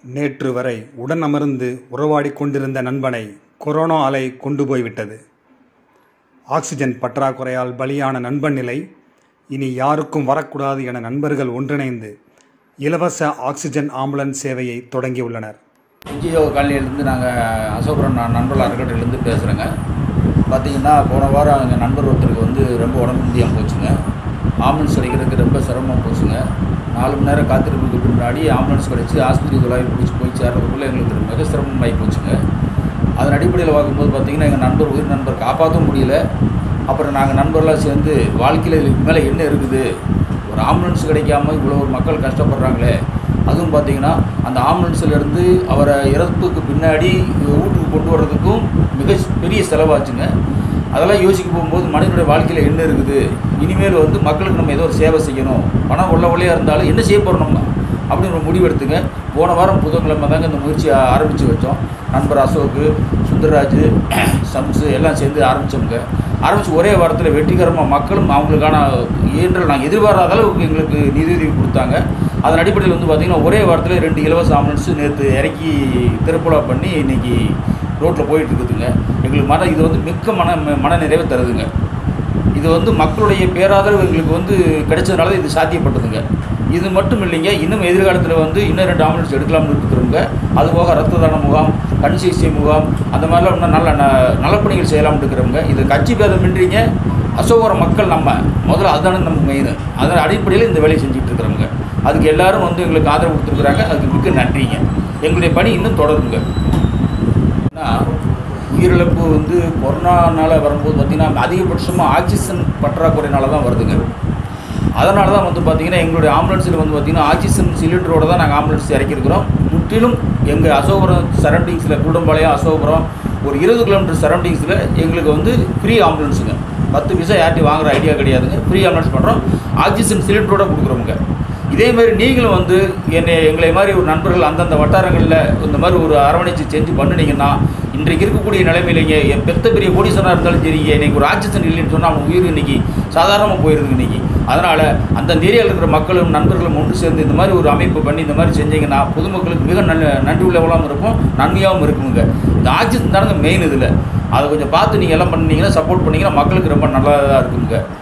நேற்று வரை உடன் அமர்ந்து உறவாடிக் கொண்டிருந்த நண்பனை கொரோனா அலை கொண்டு போய்விட்டது ஆக்சிஜன் பற்றாக்குறையால் பலியான நண்பன் நிலை இனி யாருக்கும் வரக்கூடாது என நண்பர்கள் ஒன்றிணைந்து இலவச ஆக்சிஜன் ஆம்புலன்ஸ் சேவையை தொடங்கியுள்ளனர் என்ஜிஓ காலனியிலேருந்து நாங்கள் அசோகபுரம் நான் நண்பர்கள் அறக்கட்டளையிலேருந்து பேசுகிறேங்க பார்த்தீங்கன்னா போன வாரம் எங்கள் நண்பர் ஒருத்தருக்கு வந்து ரொம்ப உடம்பு முடியாமல் போச்சுங்க ஆம்புலன்ஸ் கிடைக்கிறதுக்கு ரொம்ப சிரமம் போச்சுங்க நாலு மணி நேரம் காத்திருப்புக்கு பின்னாடி ஆம்புலன்ஸ் கிடச்சி ஆஸ்பத்திரி தொழிலாளி பிடிச்சி போய் சேர்றதுக்குள்ளே எங்களுக்கு மிக சிரமமாகி போச்சுங்க அதன் அடிப்படையில் பார்க்கும்போது பார்த்தீங்கன்னா எங்கள் நண்பர் உயிர் நண்பர் காப்பாற்ற முடியல அப்புறம் நாங்கள் நண்பர்லாம் சேர்ந்து வாழ்க்கையில் இதுக்கு மேலே என்ன இருக்குது ஒரு ஆம்புலன்ஸ் கிடைக்காம இவ்வளோ ஒரு மக்கள் கஷ்டப்படுறாங்களே அதுவும் பார்த்தீங்கன்னா அந்த ஆம்புலன்ஸில் இருந்து அவரை இறப்புக்கு பின்னாடி வீட்டுக்கு கொண்டு வர்றதுக்கும் மிக பெரிய செலவாச்சுங்க அதெல்லாம் யோசிக்க போகும்போது மனிதனுடைய வாழ்க்கையில் என்ன இருக்குது இனிமேல் வந்து மக்களுக்கு நம்ம ஏதோ ஒரு சேவை செய்யணும் பணம் உள்ள உள்ளையாக இருந்தாலும் என்ன செய்ய போகிறோம் நம்ம அப்படின்னு ஒரு முடிவு எடுத்துங்க போன வாரம் புதன்கிழமை தாங்க இந்த முயற்சியை ஆரம்பித்து வச்சோம் நண்பர் அசோக்கு சுந்தரராஜ் சம்சு எல்லாம் சேர்ந்து ஆரம்பித்தோங்க ஆரம்பித்து ஒரே வாரத்தில் வெற்றிகரமாக மக்களும் அவங்களுக்கான இயன்ற நாங்கள் எதிர்பாராத அளவுக்கு எங்களுக்கு நிதியுதவி கொடுத்தாங்க அதன் அடிப்படையில் வந்து பார்த்திங்கன்னா ஒரே வாரத்தில் ரெண்டு இலவச ஆம்புலன்ஸ் நேற்று இறக்கி திருப்புலா பண்ணி இன்றைக்கி ரோட்டில் போயிட்டு இருக்குதுங்க எங்களுக்கு மன இது வந்து மிக்க மன மன நிறைவை தருதுங்க இது வந்து மக்களுடைய பேராதரவு எங்களுக்கு வந்து கிடைச்சதுனால தான் இது சாத்தியப்பட்டதுங்க இது மட்டும் இல்லைங்க இன்னும் எதிர்காலத்தில் வந்து இன்னும் ரெண்டு ஆம்புலன்ஸ் எடுக்கலாம்னு இருக்கிறோங்க அதுபோக ரத்த தான முகாம் கண் சிகிச்சை முகாம் அந்த மாதிரிலாம் இன்னும் நல்ல ந நலப்பணிகள் செய்யலாம்னு இருக்கிறவங்க இது கட்சி பேதமின்றீங்க அசோகர மக்கள் நம்ம முதல்ல அதுதானே நம்ம மெயின் அதன் அடிப்படையில் இந்த வேலையை செஞ்சுட்டு இருக்கிறவங்க அதுக்கு எல்லாரும் வந்து எங்களுக்கு ஆதரவு கொடுத்துருக்குறாங்க அதுக்கு மிக்க நன்றிங்க எங்களுடைய பணி இன்னும் தொடருங்க ஏன்னா உயிரிழப்பு வந்து கொரோனானால வரும்போது பார்த்திங்கன்னா அதிகபட்சமாக ஆக்சிஜன் பற்றாக்குறையினால தான் வருதுங்க அதனால தான் வந்து பார்த்திங்கன்னா எங்களுடைய ஆம்புலன்ஸில் வந்து பார்த்திங்கன்னா ஆக்சிஜன் சிலிண்டரோட தான் நாங்கள் ஆம்புலன்ஸ் இறக்கியிருக்கிறோம் முற்றிலும் எங்கள் அசோகபுரம் சரௌண்டிங்ஸில் குருடம்பாளையம் அசோகபுரம் ஒரு இருபது கிலோமீட்டர் சரௌண்டிங்ஸில் எங்களுக்கு வந்து ஃப்ரீ ஆம்புலன்ஸுங்க பத்து பைசா யார்ட்டையும் வாங்குற ஐடியா கிடையாதுங்க ஃப்ரீ ஆம்புலன்ஸ் பண்ணுறோம் ஆக்சிஜன் சிலிண்டரோட கொடுக்குறோங்க இதே மாதிரி நீங்களும் வந்து என்னை எங்களை மாதிரி ஒரு நண்பர்கள் அந்தந்த வட்டாரங்களில் இந்த மாதிரி ஒரு அரவணைச்சு செஞ்சு பண்ணினீங்கன்னா இன்றைக்கு இருக்கக்கூடிய நிலைமையிலேங்க என் பெத்த பெரிய கோடீஸ்வரனாக இருந்தாலும் சரி இன்னைக்கு ஒரு ஆக்சிஜன் இல்லைன்னு சொன்னால் அவங்க உயிர் இன்னைக்கு சாதாரணமாக போயிருது இன்னைக்கு அதனால் அந்தந்த ஏரியாவில் இருக்கிற மக்களும் நண்பர்களும் ஒன்று சேர்ந்து இந்த மாதிரி ஒரு அமைப்பு பண்ணி இந்த மாதிரி செஞ்சீங்கன்னா பொதுமக்களுக்கு மிக நல்ல நன்றி உள்ளவளாகவும் இருக்கும் நன்மையாகவும் இருக்குங்க இந்த ஆக்சிஜன் தானுங்க மெயின் இதில் அதை கொஞ்சம் பார்த்து நீங்கள் எல்லாம் பண்ணீங்கன்னா சப்போர்ட் பண்ணிங்கன்னா மக்களுக்கு ரொம்ப நல்லதாக இருக்குங்க